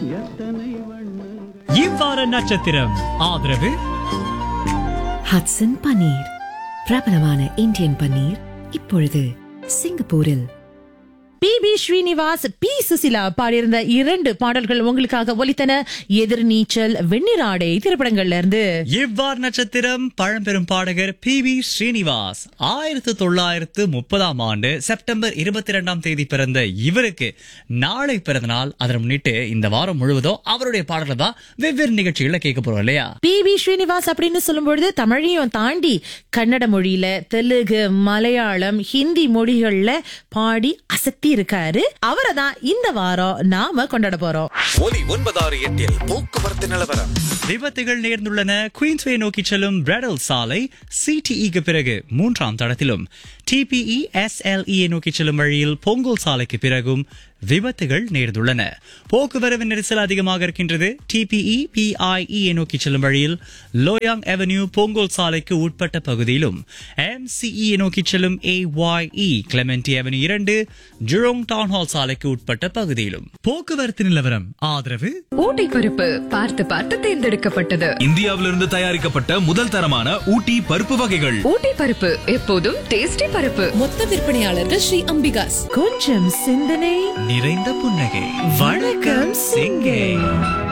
இவ்வார நட்சத்திரம் ஆதரவு ஹட்சன் பன்னீர் பிரபலமான இந்தியன் பன்னீர் இப்பொழுது சிங்கப்பூரில் P B Srinivas P Susheela பாடியிருந்த இரண்டு பாடல்கள் உங்களுக்காக ஒலித்தன எதிர்நீச்சல் வெண்ணிராடை திரைப்படங்கள்ல இருந்து இவ்வார் நட்சத்திரம் பழம்பெரும் பாடகர் பி வி ஸ்ரீனிவாஸ் ஆயிரத்து தொள்ளாயிரத்து முப்பதாம் ஆண்டு செப்டம்பர் இருபத்தி இரண்டாம் தேதி பிறந்த இவருக்கு நாளை பிறந்த நாள் அதை முன்னிட்டு இந்த வாரம் முழுவதும் அவருடைய பாடல்களை தான் வெவ்வேறு நிகழ்ச்சிகள்ல கேட்க போறோம் இல்லையா பி பி ஸ்ரீனிவாஸ் அப்படின்னு சொல்லும்பொழுது தமிழையும் தாண்டி கன்னட மொழியில தெலுங்கு மலையாளம் ஹிந்தி மொழிகள்ல பாடி அசத்தி இருக்காரு அவரை தான் இந்த வாரம் நாம கொண்டாட போறோம் ஒலி ஒன்பதாறு எட்டில் போக்குவரத்து நிலவரம் விபத்துகள் நேர்ந்துள்ளன குயின்ஸ்வே நோக்கி செல்லும் பிரெடல் சாலை சிடிஇக்கு பிறகு மூன்றாம் தடத்திலும் டிபிஇ எஸ்எல்இ நோக்கி செல்லும் வழியில் பொங்கல் சாலைக்கு பிறகும் விபத்துகள் நேர்ந்துள்ளன போக்குவரவு நெரிசல் அதிகமாக இருக்கின்றது டிபிஇ பிஐஇ நோக்கி செல்லும் வழியில் லோயாங் அவென்யூ பொங்கல் சாலைக்கு உட்பட்ட பகுதியிலும் எம்சிஇ நோக்கி செல்லும் ஏஒய்இ கிளமெண்டி அவென்யூ இரண்டு ஜுரோங் டவுன் ஹால் சாலைக்கு உட்பட்ட பகுதியிலும் போக்குவரத்து நிலவரம் ஆதரவு ஊட்டி பருப்பு பார்த்து பார்த்து தேர்ந்தெடுக்கப்பட்டது இந்தியாவிலிருந்து தயாரிக்கப்பட்ட முதல் தரமான ஊட்டி பருப்பு வகைகள் ஊட்டி பருப்பு எப்போதும் டேஸ்டி பருப்பு மொத்த விற்பனையாளர்கள் ஸ்ரீ அம்பிகாஸ் கொஞ்சம் சிந்தனை நிறைந்த புன்னகை வணக்கம் சிங்கை